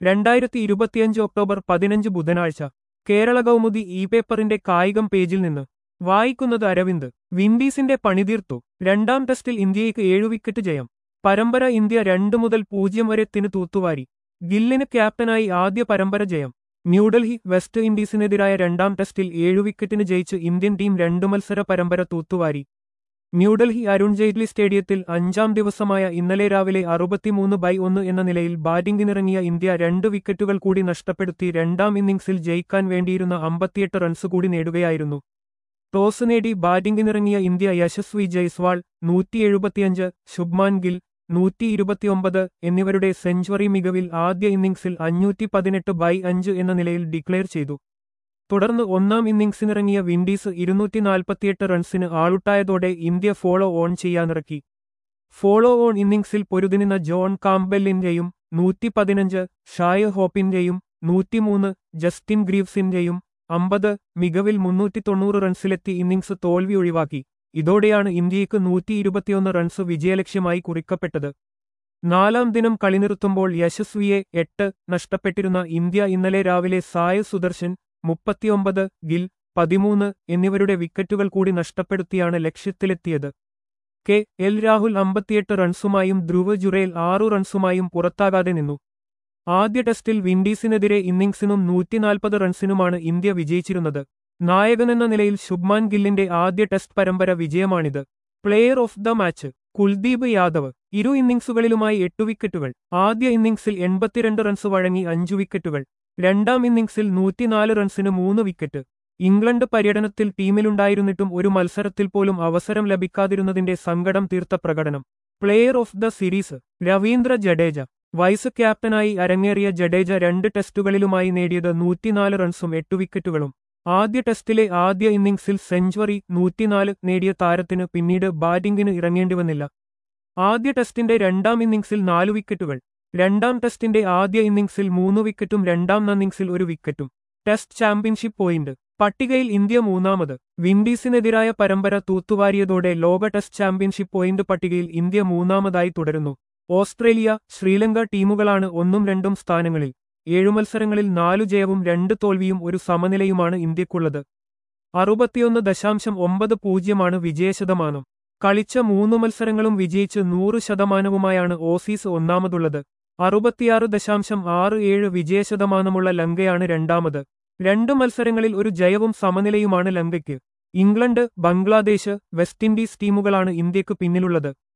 രണ്ടായിരത്തി ഇരുപത്തിയഞ്ച് ഒക്ടോബർ പതിനഞ്ച് ബുധനാഴ്ച കേരള കൗമുദി ഇ പേപ്പറിന്റെ കായികം പേജിൽ നിന്ന് വായിക്കുന്നത് അരവിന്ദ് വിൻഡീസിന്റെ പണിതീർത്തു രണ്ടാം ടെസ്റ്റിൽ ഇന്ത്യയ്ക്ക് ഏഴു വിക്കറ്റ് ജയം പരമ്പര ഇന്ത്യ രണ്ടു മുതൽ പൂജ്യം വരെ ത്തിന് തൂത്തുവാരി ഗില്ലിന് ക്യാപ്റ്റനായി ആദ്യ പരമ്പര ജയം ന്യൂഡൽഹി വെസ്റ്റ് ഇൻഡീസിനെതിരായ രണ്ടാം ടെസ്റ്റിൽ ഏഴു വിക്കറ്റിന് ജയിച്ച് ഇന്ത്യൻ ടീം രണ്ടു മത്സര പരമ്പര തൂത്തുവാരി ന്യൂഡൽഹി അരുൺ ജെയ്റ്റ്ലി സ്റ്റേഡിയത്തിൽ അഞ്ചാം ദിവസമായ ഇന്നലെ രാവിലെ അറുപത്തിമൂന്ന് ബൈ ഒന്ന് എന്ന നിലയിൽ ബാറ്റിംഗിനിറങ്ങിയ ഇന്ത്യ രണ്ട് വിക്കറ്റുകൾ കൂടി നഷ്ടപ്പെടുത്തി രണ്ടാം ഇന്നിംഗ്സിൽ ജയിക്കാൻ വേണ്ടിയിരുന്ന അമ്പത്തിയെട്ട് റൺസ് കൂടി നേടുകയായിരുന്നു ടോസ് നേടി ബാറ്റിംഗിനിറങ്ങിയ ഇന്ത്യ യശസ്വി ജയ്സ്വാൾ നൂറ്റി എഴുപത്തിയഞ്ച് ശുഭ്മാൻ ഗിൽ നൂറ്റി ഇരുപത്തിയൊമ്പത് എന്നിവരുടെ സെഞ്ചുറി മികവിൽ ആദ്യ ഇന്നിംഗ്സിൽ അഞ്ഞൂറ്റി പതിനെട്ട് ബൈ അഞ്ച് എന്ന നിലയിൽ ഡിക്ലെയർ ചെയ്തു തുടർന്ന് ഒന്നാം ഇന്നിംഗ്സിനിറങ്ങിയ വിൻഡീസ് ഇരുന്നൂറ്റി നാൽപ്പത്തിയെട്ട് റൺസിന് ആളുട്ടായതോടെ ഇന്ത്യ ഫോളോ ഓൺ ചെയ്യാനിറക്കി ഫോളോ ഓൺ ഇന്നിംഗ്സിൽ പൊരുതിനിന്ന ജോൺ കാംബെല്ലിന്റെയും നൂറ്റി പതിനഞ്ച് ഷായ് ഹോപ്പിന്റെയും നൂറ്റിമൂന്ന് ജസ്റ്റിൻ ഗ്രീവ്സിന്റെയും അമ്പത് മികവിൽ മുന്നൂറ്റി തൊണ്ണൂറ് റൺസിലെത്തി ഇന്നിംഗ്സ് തോൽവി ഒഴിവാക്കി ഇതോടെയാണ് ഇന്ത്യയ്ക്ക് നൂറ്റി ഇരുപത്തിയൊന്ന് റൺസ് വിജയലക്ഷ്യമായി കുറിക്കപ്പെട്ടത് നാലാം ദിനം കളി നിർത്തുമ്പോൾ യശസ്വിയെ എട്ട് നഷ്ടപ്പെട്ടിരുന്ന ഇന്ത്യ ഇന്നലെ രാവിലെ സായ സുദർശൻ മുപ്പത്തിയൊമ്പത് ഗിൽ പതിമൂന്ന് എന്നിവരുടെ വിക്കറ്റുകൾ കൂടി നഷ്ടപ്പെടുത്തിയാണ് ലക്ഷ്യത്തിലെത്തിയത് കെ എൽ രാഹുൽ അമ്പത്തിയെട്ട് റൺസുമായും ധ്രുവ് ജുറേൽ ആറു റൺസുമായും പുറത്താകാതെ നിന്നു ആദ്യ ടെസ്റ്റിൽ വിൻഡീസിനെതിരെ ഇന്നിംഗ്സിനും നൂറ്റിനാൽപ്പത് റൺസിനുമാണ് ഇന്ത്യ വിജയിച്ചിരുന്നത് നായകനെന്ന നിലയിൽ ശുഭ്മാൻ ഗില്ലിന്റെ ആദ്യ ടെസ്റ്റ് പരമ്പര വിജയമാണിത് player of the match Kuldeep Yadav ഇരു ഇന്നിംഗ്സുകളിലുമായി എട്ടു വിക്കറ്റുകൾ ആദ്യ ഇന്നിംഗ്സിൽ എൺപത്തിരണ്ട് റൺസ് വഴങ്ങി അഞ്ചു വിക്കറ്റുകൾ രണ്ടാം ഇന്നിംഗ്സിൽ നൂറ്റിനാല് റൺസിന് മൂന്ന് വിക്കറ്റ് ഇംഗ്ലണ്ട് പര്യടനത്തിൽ ടീമിലുണ്ടായിരുന്നിട്ടും ഒരു മത്സരത്തിൽ പോലും അവസരം ലഭിക്കാതിരുന്നതിന്റെ സങ്കടം തീർത്ത പ്രകടനം player of the series Ravindra Jadeja vice ക്യാപ്റ്റനായി അരങ്ങേറിയ ജഡേജ രണ്ട് ടെസ്റ്റുകളിലുമായി നേടിയത് നൂറ്റിനാല് റൺസും എട്ടു വിക്കറ്റുകളും ആദ്യ ടെസ്റ്റിലെ ആദ്യ ഇന്നിംഗ്സിൽ സെഞ്ചുറി നൂറ്റിനാല് നേടിയ താരത്തിന് പിന്നീട് ബാറ്റിംഗിന് ഇറങ്ങേണ്ടിവന്നില്ല ആദ്യ ടെസ്റ്റിന്റെ രണ്ടാം ഇന്നിംഗ്സിൽ നാലു വിക്കറ്റുകൾ രണ്ടാം ടെസ്റ്റിന്റെ ആദ്യ ഇന്നിംഗ്സിൽ മൂന്ന് വിക്കറ്റും രണ്ടാം ഇന്നിംഗ്സിൽ ഒരു വിക്കറ്റും ടെസ്റ്റ് ചാമ്പ്യൻഷിപ്പ് പോയിന്റ് പട്ടികയിൽ ഇന്ത്യ മൂന്നാമത് വിൻഡീസിനെതിരായ പരമ്പര തൂത്തുവാരിയതോടെ ലോക ടെസ്റ്റ് ചാമ്പ്യൻഷിപ്പ് പോയിന്റ് പട്ടികയിൽ ഇന്ത്യ മൂന്നാമതായി തുടരുന്നു ഓസ്ട്രേലിയ ശ്രീലങ്ക ടീമുകളാണ് ഒന്നും രണ്ടും സ്ഥാനങ്ങളിൽ ഏഴു മത്സരങ്ങളിൽ നാലു ജയവും രണ്ട് തോൽവിയും ഒരു സമനിലയുമാണ് ഇന്ത്യക്കുള്ളത് അറുപത്തിയൊന്ന് ദശാംശം ഒമ്പത് പൂജ്യമാണ് വിജയശതമാനം കളിച്ച മൂന്ന് മത്സരങ്ങളും വിജയിച്ച് നൂറ് ശതമാനവുമായാണ് ഓസീസ് ഒന്നാമതുള്ളത് അറുപത്തിയാറ് ദശാംശം ആറ് ഏഴ് വിജയശതമാനമുള്ള ലങ്കയാണ് രണ്ടാമത് രണ്ട് മത്സരങ്ങളിൽ ഒരു ജയവും സമനിലയുമാണ് ലങ്കയ്ക്ക് ഇംഗ്ലണ്ട് ബംഗ്ലാദേശ് വെസ്റ്റ് ഇൻഡീസ് ടീമുകളാണ് ഇന്ത്യക്ക് പിന്നിലുള്ളത്